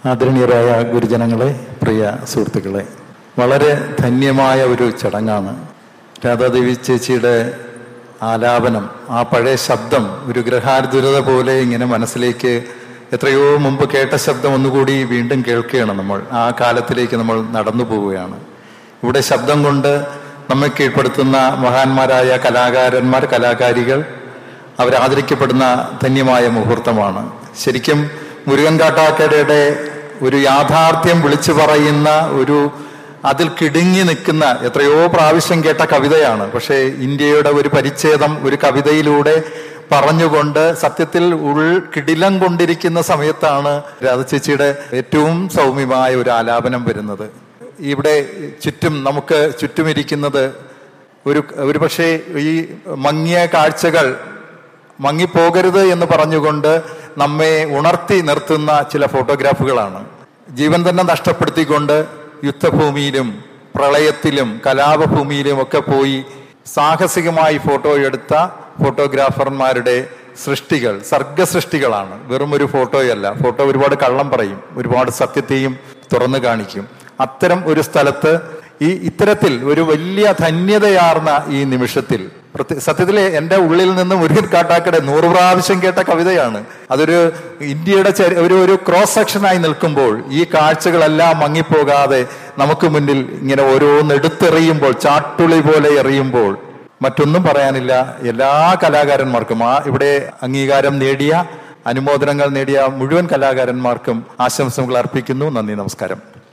ആദരണീയരായ ഗുരുജനങ്ങളെ പ്രിയ സുഹൃത്തുക്കളെ വളരെ ധന്യമായ ഒരു ചടങ്ങാണ് രാധാദേവി ചേച്ചിയുടെ ആലാപനം ആ പഴയ ശബ്ദം ഒരു ഗ്രഹാർദുരത പോലെ ഇങ്ങനെ മനസ്സിലേക്ക് എത്രയോ മുമ്പ് കേട്ട ശബ്ദം ഒന്നുകൂടി വീണ്ടും കേൾക്കുകയാണ് നമ്മൾ ആ കാലത്തിലേക്ക് നമ്മൾ നടന്നു പോവുകയാണ് ഇവിടെ ശബ്ദം കൊണ്ട് നമ്മെ കീഴ്പ്പെടുത്തുന്ന മഹാന്മാരായ കലാകാരന്മാർ കലാകാരികൾ അവരാദരിക്കപ്പെടുന്ന ധന്യമായ മുഹൂർത്തമാണ് ശരിക്കും മുരുകൻ കാട്ടാക്കടയുടെ ഒരു യാഥാർത്ഥ്യം വിളിച്ചു പറയുന്ന ഒരു അതിൽ കിടുങ്ങി നിൽക്കുന്ന എത്രയോ പ്രാവശ്യം കേട്ട കവിതയാണ് പക്ഷേ ഇന്ത്യയുടെ ഒരു പരിച്ഛേദം ഒരു കവിതയിലൂടെ പറഞ്ഞുകൊണ്ട് സത്യത്തിൽ ഉൾ കിടിലം കൊണ്ടിരിക്കുന്ന സമയത്താണ് രാധചേച്ചിയുടെ ഏറ്റവും സൗമ്യമായ ഒരു ആലാപനം വരുന്നത് ഇവിടെ ചുറ്റും നമുക്ക് ചുറ്റുമിരിക്കുന്നത് ഒരു ഒരു പക്ഷേ ഈ മങ്ങിയ കാഴ്ചകൾ മങ്ങിപ്പോകരുത് എന്ന് പറഞ്ഞുകൊണ്ട് നമ്മെ ഉണർത്തി നിർത്തുന്ന ചില ഫോട്ടോഗ്രാഫുകളാണ് ജീവൻ തന്നെ നഷ്ടപ്പെടുത്തിക്കൊണ്ട് യുദ്ധഭൂമിയിലും പ്രളയത്തിലും കലാപഭൂമിയിലും ഒക്കെ പോയി സാഹസികമായി ഫോട്ടോ എടുത്ത ഫോട്ടോഗ്രാഫർമാരുടെ സൃഷ്ടികൾ സർഗസൃഷ്ടികളാണ് വെറും ഒരു ഫോട്ടോയല്ല ഫോട്ടോ ഒരുപാട് കള്ളം പറയും ഒരുപാട് സത്യത്തെയും തുറന്നു കാണിക്കും അത്തരം ഒരു സ്ഥലത്ത് ഈ ഇത്തരത്തിൽ ഒരു വലിയ ധന്യതയാർന്ന ഈ നിമിഷത്തിൽ പ്രത്യ- സത്യത്തില് എന്റെ ഉള്ളിൽ നിന്ന് മുരുകൻ കാട്ടാക്കടെ നൂറ് പ്രാവശ്യം കേട്ട കവിതയാണ് അതൊരു ഇന്ത്യയുടെ ചരി- ഒരു ഒരു ക്രോസ് സെക്ഷനായി നിൽക്കുമ്പോൾ ഈ കാഴ്ചകളെല്ലാം മങ്ങിപ്പോകാതെ നമുക്ക് മുന്നിൽ ഇങ്ങനെ ഓരോന്ന് എടുത്തെറിയുമ്പോൾ ചാട്ടുളി പോലെ എറിയുമ്പോൾ മറ്റൊന്നും പറയാനില്ല എല്ലാ കലാകാരന്മാർക്കും ആ ഇവിടെ അംഗീകാരം നേടിയ അനുമോദനങ്ങൾ നേടിയ മുഴുവൻ കലാകാരന്മാർക്കും ആശംസകൾ അർപ്പിക്കുന്നു നന്ദി നമസ്കാരം